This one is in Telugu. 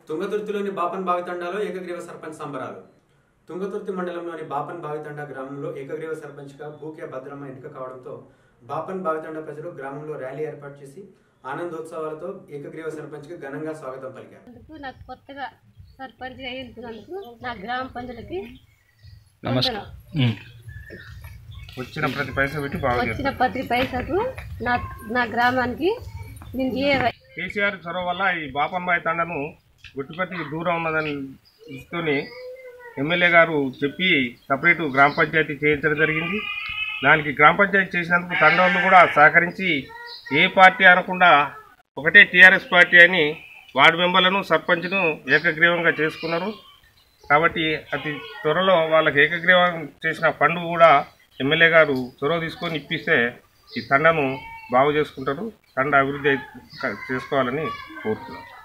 తుంగతుర్తిలోని బాపన్ బావితండాలో ఏకగ్రీవ సర్పంచ్ సంబరాలు తుంగతుర్తి మండలంలోని బాపన్ బావితండ గ్రామంలో ఏకగ్రీవ సర్పంచ్గా భూకే భద్రమ్మ ఎన్నిక కావడంతో బాపన్ బావితండ ప్రజలు గ్రామంలో ర్యాలీ ఏర్పాటు చేసి ఆనందోత్సవాలతో ఏకగ్రీవ సర్పంచ్కి ఘనంగా స్వాగతం పలికారు అందుకు నాకు కొత్తగా సర్పంచ్ అయ్యేందుకు నా గ్రామ ప్రజలకి నమస్కారం వచ్చిన ప్రతి పైసా పెట్టి బాగు చేస్తాం వచ్చిన ప్రతి పైసకు నా నా గ్రామానికి నేను చేయవ కేసీఆర్ చొరవ వల్ల ఈ బాపన్బాయి తండను గుట్టుపతికి దూరం ఉన్నదని ఇస్తూనే ఎమ్మెల్యే గారు చెప్పి సపరేటు గ్రామ పంచాయతీ చేయించడం జరిగింది దానికి గ్రామ పంచాయతీ చేసినందుకు తండోళ్ళు కూడా సహకరించి ఏ పార్టీ అనకుండా ఒకటే టీఆర్ఎస్ పార్టీ అని వార్డు మెంబర్లను సర్పంచ్ను ఏకగ్రీవంగా చేసుకున్నారు కాబట్టి అతి త్వరలో వాళ్ళకి ఏకగ్రీవం చేసిన ఫండ్ కూడా ఎమ్మెల్యే గారు చొరవ తీసుకొని ఇప్పిస్తే ఈ తండను బాగు చేసుకుంటారు తండ అభివృద్ధి చేసుకోవాలని కోరుతున్నాను